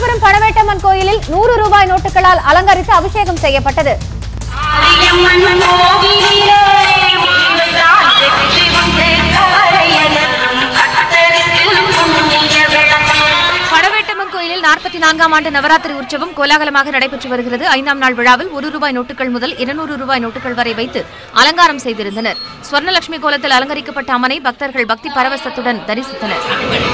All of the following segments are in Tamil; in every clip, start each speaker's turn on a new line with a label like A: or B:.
A: காஞ்சிபுரம் பழவேட்டம்மன் கோயிலில் நூறு ரூபாய் நோட்டுகளால் அலங்கரித்து அபிஷேகம் செய்யப்பட்டது
B: ஆரியம்மன் கோவிலிலே உயிர்தான் வெற்றி வந்து காரையனும் கத்தருக்கு புண்ணிய விளக்கம்
C: பழவேட்டம்மன் கோயிலில் நாற்பத்தி நான்காம் ஆண்டு நவராத்திரி உற்சவம் கோலாகலமாக நடைபெற்று வருகிறது ஐந்தாம் நாள் விழாவில் ஒரு ரூபாய் நோட்டுகள் முதல் இருநூறு ரூபாய் நோட்டுகள் வரை வைத்து அலங்காரம் செய்திருந்தனர் ஸ்வர்ணலட்சுமி கோலத்தில் அலங்கரிக்கப்பட்ட அம்மனை பக்தர்கள் பக்தி பரவசத்துடன் தரிசித்தனர்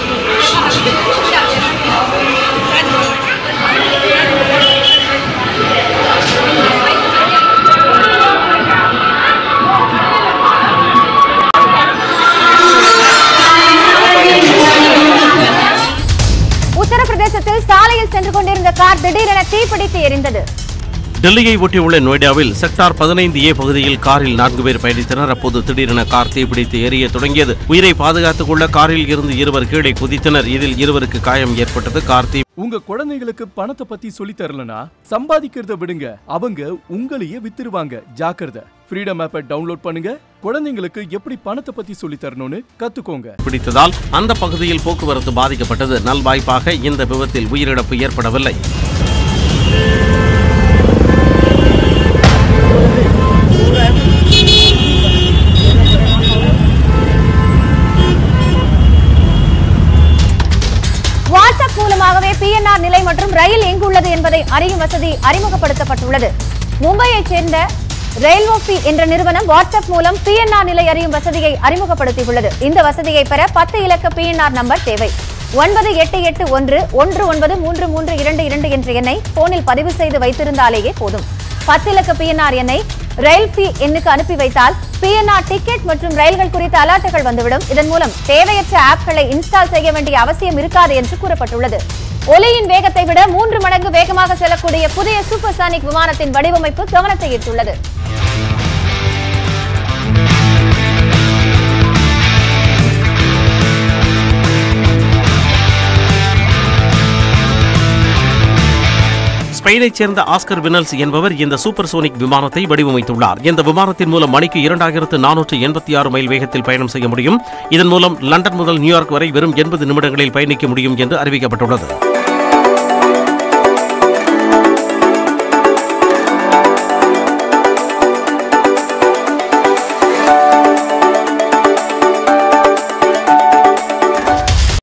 A: உத்தரப்பிரதேசத்தில் சாலையில் சென்று கொண்டிருந்த கார் திடீரென தீப்பிடித்து எரிந்தது
D: டெல்லியை ஒட்டியுள்ள நொய்டாவில் செக்டார் பதினைந்து ஏ பகுதியில் காரில் நான்கு பேர் பயணித்தனர் அப்போது திடீரென கார் தீப்பிடித்து எரிய தொடங்கியது உயிரை பாதுகாத்துக் கொள்ள காரில் இருந்து இருவர் கீழே குதித்தனர் இதில் இருவருக்கு காயம் ஏற்பட்டது கார் தீ
E: உங்க குழந்தைங்களுக்கு பணத்தை பத்தி சொல்லி தரலனா சம்பாதிக்கிறத விடுங்க அவங்க உங்களையே வித்துருவாங்க ஜாக்கிரதை ஃப்ரீடம் ஆப்பை டவுன்லோட் பண்ணுங்க குழந்தைங்களுக்கு எப்படி பணத்தை பத்தி சொல்லி தரணும்னு கத்துக்கோங்க
D: பிடித்ததால் அந்த பகுதியில் போக்குவரத்து பாதிக்கப்பட்டது நல்வாய்ப்பாக இந்த விபத்தில் உயிரிழப்பு ஏற்படவில்லை
A: வாட்ஸ்அப் மூலமாகவே பிஎன்ஆர் நிலை மற்றும் ரயில் எங்குள்ளது என்பதை அறியும் வசதி அறிமுகப்படுத்தப்பட்டுள்ளது மும்பையைச் சேர்ந்த ரயில்வோபி என்ற நிறுவனம் வாட்ஸ்அப் மூலம் பிஎன்ஆர் நிலை அறியும் வசதியை அறிமுகப்படுத்தியுள்ளது இந்த வசதியை பெற பத்து இலக்க பிஎன்ஆர் நம்பர் தேவை ஒன்பது எட்டு எட்டு ஒன்று ஒன்று ஒன்பது மூன்று மூன்று இரண்டு இரண்டு என்ற எண்ணை போனில் பதிவு செய்து வைத்திருந்தாலேயே போதும் பத்து இலக்க பிஎன்ஆர் எண்ணை ரயில் ஃபீ எண்ணுக்கு அனுப்பி வைத்தால் பிஎன்ஆர் டிக்கெட் மற்றும் ரயில்கள் குறித்த அலர்ட்டுகள் வந்துவிடும் இதன் மூலம் தேவையற்ற ஆப்களை இன்ஸ்டால் செய்ய வேண்டிய அவசியம் இருக்காது என்று கூறப்பட்டுள்ளது ஒலியின் வேகத்தை விட மூன்று மடங்கு வேகமாக செல்லக்கூடிய புதிய சூப்பர்சானிக் விமானத்தின் வடிவமைப்பு கவனத்தை ஈர்த்துள்ளது
D: ஸ்பெயினைச் சேர்ந்த ஆஸ்கர் வினல்ஸ் என்பவர் இந்த சூப்பர் சோனிக் விமானத்தை வடிவமைத்துள்ளார் இந்த விமானத்தின் மூலம் மணிக்கு இரண்டாயிரத்து நானூற்று எண்பத்தி ஆறு மைல் வேகத்தில் பயணம் செய்ய முடியும் இதன் மூலம் லண்டன் முதல் நியூயார்க் வரை வெறும் எண்பது நிமிடங்களில் பயணிக்க முடியும் என்று அறிவிக்கப்பட்டுள்ளது